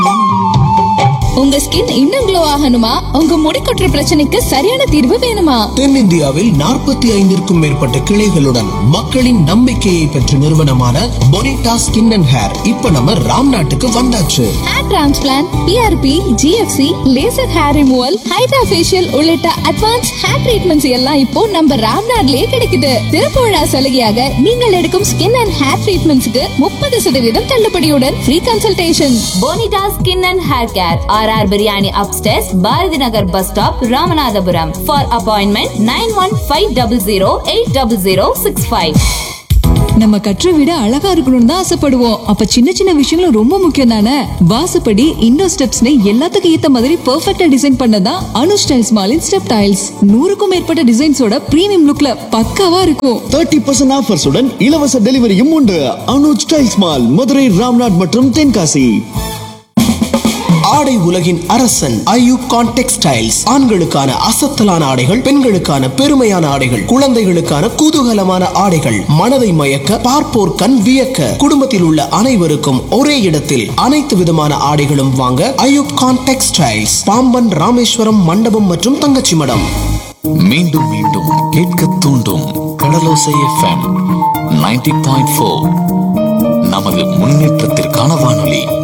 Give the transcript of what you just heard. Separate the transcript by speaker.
Speaker 1: உங்க ஸ்கின் இன்னும் க்ளோ ஆகணுமா உங்க முடி கொட்டுற பிரச்சனைக்கு சரியான தீர்வு வேணுமா
Speaker 2: தென்னிந்தியாவில் நாற்பத்தி ஐந்திற்கும் மேற்பட்ட கிளைகளுடன் மக்களின் நம்பிக்கையை பெற்ற நிறுவனமான பொனிட்டா ஸ்கின் அண்ட் ஹேர் இப்ப நம்ம ராம் நாட்டுக்கு வந்தாச்சு
Speaker 1: hair transplant PRP GFC laser hair removal hydra facial உள்ளிட்ட அட்வான்ஸ் ஹேர் ட்ரீட்மெண்ட்ஸ் எல்லாம் இப்போ நம்ம ராம்நாட்லயே கிடைக்குது திறப்பு விழா சலுகையாக நீங்கள் எடுக்கும் ஸ்கின் அண்ட் ஹேர் ட்ரீட்மெண்ட்ஸ்க்கு முப்பது சதவீதம் தள்ளுபடியுடன் free consultation
Speaker 3: Bonita Skin and Hair Care, RR Biryani Upstairs, Bharati Nagar Bus Stop, Ramanathapuram. For appointment 9150080065.
Speaker 4: நம்ம கற்ற விட அழகா இருக்கணும்னு தான் ஆசைப்படுவோம் அப்ப சின்ன சின்ன விஷயங்களும் ரொம்ப முக்கியம் தானே வாசப்படி இண்டோ ஸ்டெப்ஸ்னு எல்லாத்துக்கும் ஏத்த மாதிரி பெர்ஃபெக்ட்டா டிசைன் பண்ணதான் அனு ஸ்டைல்ஸ் மாலின் ஸ்டெப் டைல்ஸ் நூறுக்கும் மேற்பட்ட டிசைன்ஸோட பிரீமியம் லுக்ல பக்காவா இருக்கும்
Speaker 5: தேர்ட்டி பர்சன்ட் ஆஃபர்ஸுடன் இலவச டெலிவரியும் உண்டு அனுஜ் டைல்ஸ் மால் மதுரை ராம்நாட் மற்றும் தென்காசி
Speaker 2: ஆடை உலகின் அரசன் ஐயூப் கான் டெக்ஸ்டைல்ஸ் ஆண்களுக்கான அசத்தலான ஆடைகள் பெண்களுக்கான பெருமையான ஆடைகள் குழந்தைகளுக்கான குதூகலமான ஆடைகள் மனதை மயக்க பார்ப்போர் கண் வியக்க குடும்பத்தில் உள்ள அனைவருக்கும் ஒரே இடத்தில் அனைத்து விதமான ஆடைகளும் வாங்க ஐயூப் கான் டெக்ஸ்டைல்ஸ் பாம்பன் ராமேஸ்வரம் மண்டபம் மற்றும் தங்கச்சி மடம்
Speaker 6: மீண்டும் மீண்டும் கேட்க தூண்டும் Kadalosai FM ninety point four நமது முன்னேற்றத்திற்கான வானொலி